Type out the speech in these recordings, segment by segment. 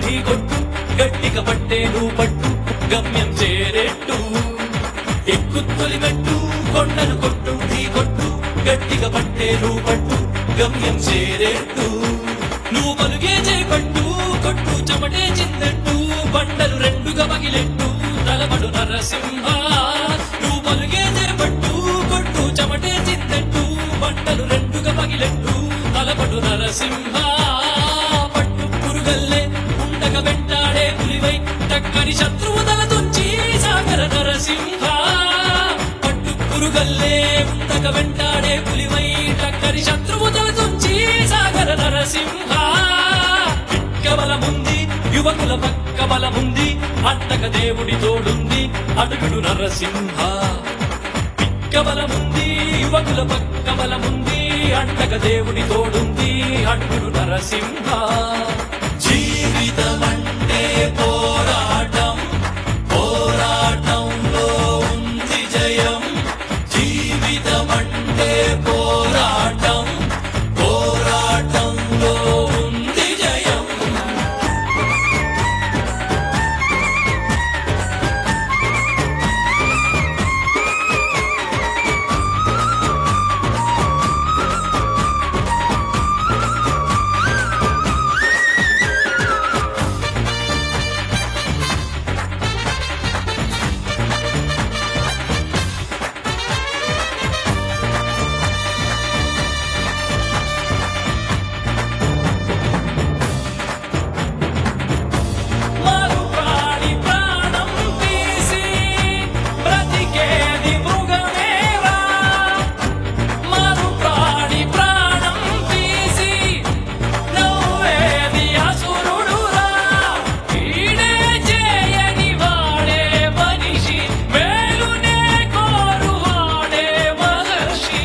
ఢీ కొట్టు గట్టిగా పట్టే నువ్వు పట్టు గమ్యం చేరేట్టు ఎక్కు తొలిమెట్టు కొండను కొట్టు ఢీ కొట్టు గట్టిగా పట్టే నువ్వు పట్టు గమ్యం చేరేట్టు నువ్వు పలుగే చేపట్టు కొట్టు చెమటే చిందట్టు బండలు రెండుగా పగిలెట్టు తలపడు నరసింహ నువ్వు పలుగే చేపట్టు కొట్టు చెమటే చిందట్టు బండలు రెండుగా పగిలెట్టు తలపడు నరసింహ పట్టు పురుగల్లే ఉండగ వెంటాడే పులివై టక్కని శత్రువు తల తుంచి సాగర నరసింహ పట్టు పురుగల్లే ఉండగ వెంటాడే పులివై టక్కని శత్రువు తల తుంచి సాగర నరసింహ పిక్క బలముంది యువకుల పక్క బలముంది అంతక దేవుడి తోడుంది అడుగుడు నరసింహ పిక్క బలముంది యువకుల పక్క బలముంది అంటక దేవుడి తోడుంది అడుగుడు నరసింహ జీవితమంటే పోరాటం పోరాటంలో ఉంది జయం జీవితమంటే పోరాటం పోరాటంలో ఉంది జయం మరు ప్రాణి ప్రాణం తీసి బ్రతికేది మృగమేరా మరు ప్రాణి ప్రాణం తీసి నవ్వేది అసురుడురా ఈడే చేయని వాడే మనిషి మేలునే కోరువాడే మహర్షి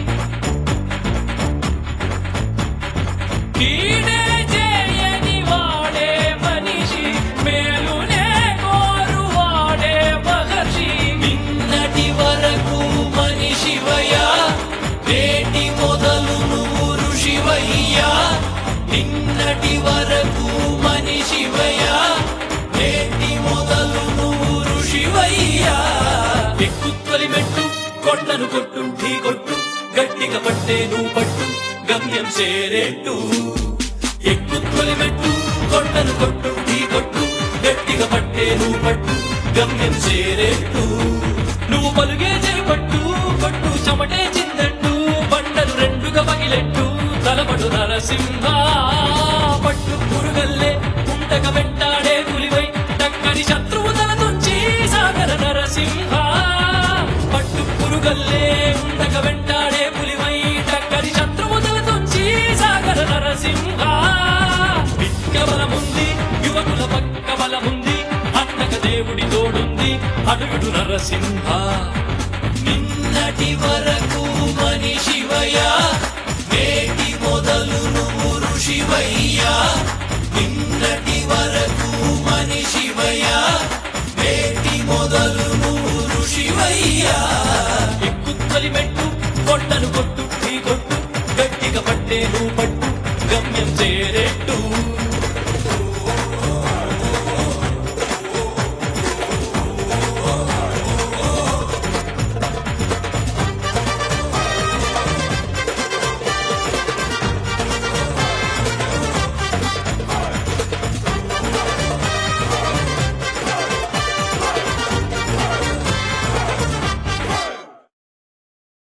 కీడే చేయని వాడే మనిషి మేలునే కోరువాడే మహర్షి నిన్నటి వరకు మనిషివయ్యా నేటి మొదలు నువ్వు ఋషివయ్యా నిన్నటి వరకు మనిషివయ్యా నేటి మొదలు నువ్వు ఋషివయ్యా ఎక్కుత్తొలి మెట్టు కొండను కొట్టు ఢీ కొట్టు గట్టిగా పట్టే నువ్వు పట్టు గమ్యం చేరేట్టు ఎక్కుత్తొలి మెట్టు కొండను కొట్టు ఢీ కొట్టు గట్టిగా పట్టే నువ్వు పట్టు గమ్యం చేరేట్టు నువ్వు పలుగే చేపట్టు కొట్టు చెమటే చిందట్టు బండలు రెండుగా పగిలెట్టు తలపడు నరసింహ పట్టు పురుగల్లే ఉంటక వెంటాడే పులివై టక్కని శత్రువు తల తుంచి సాగర నరసింహ పట్టు పురుగల్లే ఉండక వెంటాడే పులివై టక్కని శత్రువు తల తుంచి సాగర నరసింహ పిక్క బలముంది యువకుల పక్క బలముంది అన్నక దేవుడి తోడుంది అడుగుడు నరసింహ నిన్నటి వరకు మనిషివయ్యా నేటి మొదలు నువ్వు ఋషివయ్యా నిన్నటి వరకు మనిషివయ్యా నేటి మొదలు నువ్వు ఋషివయ్యా ఎక్కుత్తలి మెట్టు కొండను కొట్టు ఢీ కొట్టు గట్టిగా పట్టే నువ్వు పట్టు గమ్యం చేరేట్టు